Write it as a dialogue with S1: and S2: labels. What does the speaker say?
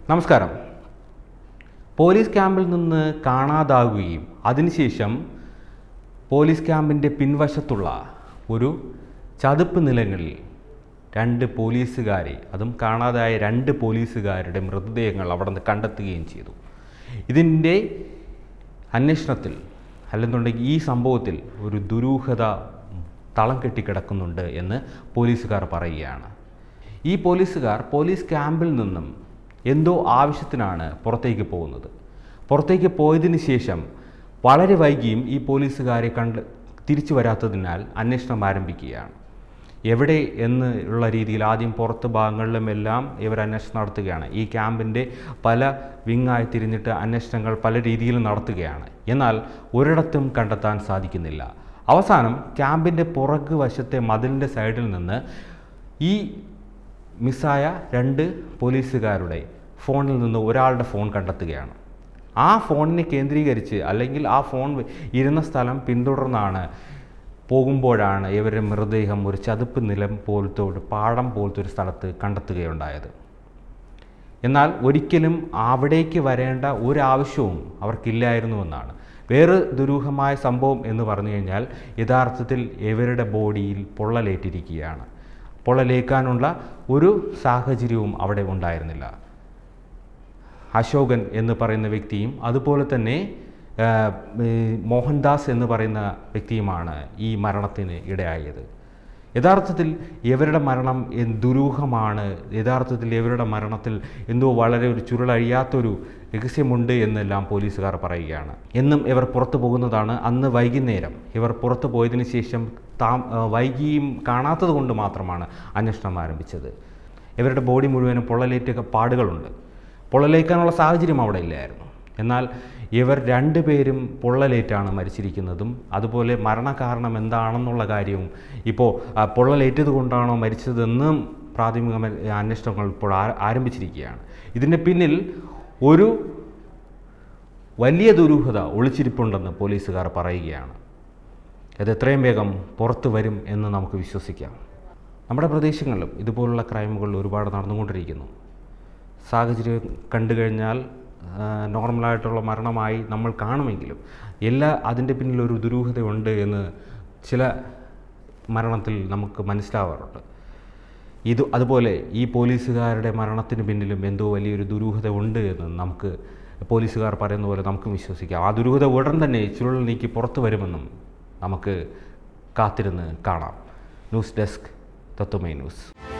S1: നമസ്കാരം പോലീസ് ക്യാമ്പിൽ നിന്ന് കാണാതാകുകയും അതിനുശേഷം പോലീസ് ക്യാമ്പിൻ്റെ പിൻവശത്തുള്ള ഒരു ചതുപ്പ് നിലങ്ങളിൽ രണ്ട് പോലീസുകാരെ അതും കാണാതായ രണ്ട് പോലീസുകാരുടെ മൃതദേഹങ്ങൾ അവിടെ നിന്ന് കണ്ടെത്തുകയും ചെയ്തു ഇതിൻ്റെ അന്വേഷണത്തിൽ അല്ലെന്നുണ്ടെങ്കിൽ ഈ സംഭവത്തിൽ ഒരു ദുരൂഹത തളം കെട്ടിക്കിടക്കുന്നുണ്ട് എന്ന് പോലീസുകാർ പറയുകയാണ് ഈ പോലീസുകാർ പോലീസ് ക്യാമ്പിൽ നിന്നും എന്തോ ആവശ്യത്തിനാണ് പുറത്തേക്ക് പോകുന്നത് പുറത്തേക്ക് പോയതിന് ശേഷം വളരെ വൈകിയും ഈ പോലീസുകാരെ കണ്ട് തിരിച്ചു വരാത്തതിനാൽ അന്വേഷണം ആരംഭിക്കുകയാണ് എവിടെ എന്ന് ഉള്ള രീതിയിൽ ആദ്യം പുറത്ത് ഭാഗങ്ങളിലുമെല്ലാം ഇവർ അന്വേഷണം നടത്തുകയാണ് ഈ ക്യാമ്പിൻ്റെ പല വിങ്ങായി തിരിഞ്ഞിട്ട് അന്വേഷണങ്ങൾ പല രീതിയിലും നടത്തുകയാണ് എന്നാൽ ഒരിടത്തും കണ്ടെത്താൻ സാധിക്കുന്നില്ല അവസാനം ക്യാമ്പിൻ്റെ പുറകു വശത്തെ മതിലിൻ്റെ സൈഡിൽ നിന്ന് ഈ മിസ്സായ രണ്ട് പോലീസുകാരുടെ ഫോണിൽ നിന്ന് ഒരാളുടെ ഫോൺ കണ്ടെത്തുകയാണ് ആ ഫോണിനെ കേന്ദ്രീകരിച്ച് അല്ലെങ്കിൽ ആ ഫോൺ ഇരുന്ന സ്ഥലം പിന്തുടർന്നാണ് പോകുമ്പോഴാണ് ഇവരുടെ മൃതദേഹം ഒരു ചതുപ്പ് നിലം പോലത്തെ ഒരു പാടം പോലത്തെ ഒരു സ്ഥലത്ത് കണ്ടെത്തുകയുണ്ടായത് എന്നാൽ ഒരിക്കലും അവിടേക്ക് വരേണ്ട ഒരാവശ്യവും അവർക്കില്ലായിരുന്നുവെന്നാണ് വേറെ ദുരൂഹമായ സംഭവം എന്ന് പറഞ്ഞു കഴിഞ്ഞാൽ യഥാർത്ഥത്തിൽ ഇവരുടെ ബോഡിയിൽ പൊള്ളലേറ്റിരിക്കുകയാണ് പൊള്ളലേക്കാനുള്ള ഒരു സാഹചര്യവും അവിടെ ഉണ്ടായിരുന്നില്ല അശോകൻ എന്ന് പറയുന്ന വ്യക്തിയും അതുപോലെ തന്നെ ആ, ഈ മോഹൻദാസ് എന്ന് പറയുന്ന വ്യക്തിയുമാണ് ഈ മരണത്തിന് ഇടയായത് യഥാർത്ഥത്തിൽ ഇവരുടെ മരണം എൻ- ദുരൂഹമാണ് യഥാർത്ഥത്തിൽ ഇവരുടെ മരണത്തിൽ എന്തോ വളരെ ഒരു ചുരുളഴിയാത്തൊരു രഹസ്യമുണ്ട് എന്നെല്ലാം പോലീസുകാർ പറയുകയാണ് എന്നും ഇവർ പുറത്തു പോകുന്നതാണ് അന്ന് വൈകുന്നേരം ഇവർ പുറത്തു പോയതിന് ശേഷം താം ആ, വൈകിയും കാണാത്തത് കൊണ്ട് മാത്രമാണ് അന്വേഷണം ആരംഭിച്ചത് ഇവരുടെ ബോഡി മുഴുവനും പൊള്ളലേറ്റ പാടുകളുണ്ട് പൊള്ളലേക്കാനുള്ള സാഹചര്യം അവിടെ ഇല്ലായിരുന്നു എന്നാൽ ഇവർ രണ്ടുപേരും പൊള്ളലേറ്റാണ് മരിച്ചിരിക്കുന്നതും അതുപോലെ മരണകാരണം എന്താണെന്നുള്ള കാര്യവും ഇപ്പോൾ ആ, പൊള്ളലേറ്റത് കൊണ്ടാണോ മരിച്ചതെന്നും പ്രാഥമിക മ- അന്വേഷണങ്ങൾ ഇപ്പോൾ ആ- ആരംഭിച്ചിരിക്കുകയാണ് ഇതിൻ്റെ പിന്നിൽ ഒരു വലിയ ദുരൂഹത ഒളിച്ചിരിപ്പുണ്ടെന്ന് പോലീസുകാർ പറയുകയാണ് അത് എത്രയും വേഗം പുറത്തു വരും എന്ന് നമുക്ക് വിശ്വസിക്കാം നമ്മുടെ പ്രദേശങ്ങളിലും ഇതുപോലുള്ള ക്രൈമുകൾ ഒരുപാട് നടന്നുകൊണ്ടിരിക്കുന്നു സാഹചര്യം കണ്ടു കഴിഞ്ഞാൽ ആ, നോർമലായിട്ടുള്ള മരണമായി നമ്മൾ കാണുമെങ്കിലും എല്ലാ അതിൻ്റെ പിന്നിൽ ഒരു ദുരൂഹതയുണ്ട് എന്ന് ചില മരണത്തിൽ നമുക്ക് മനസ്സിലാവാറുണ്ട് ഇത് അതുപോലെ ഈ പോലീസുകാരുടെ മരണത്തിന് പിന്നിലും എന്തോ വലിയൊരു ദുരൂഹത ഉണ്ട് എന്ന് നമുക്ക് പോലീസുകാർ പറയുന്ന പോലെ നമുക്കും വിശ്വസിക്കാം ആ ദുരൂഹത ഉടൻ തന്നെ ചുരുൾ നീക്കി പുറത്തു വരുമെന്നും നമുക്ക് കാത്തിരുന്ന് കാണാം ന്യൂസ് ഡെസ്ക് തത്വമൈ ന്യൂസ്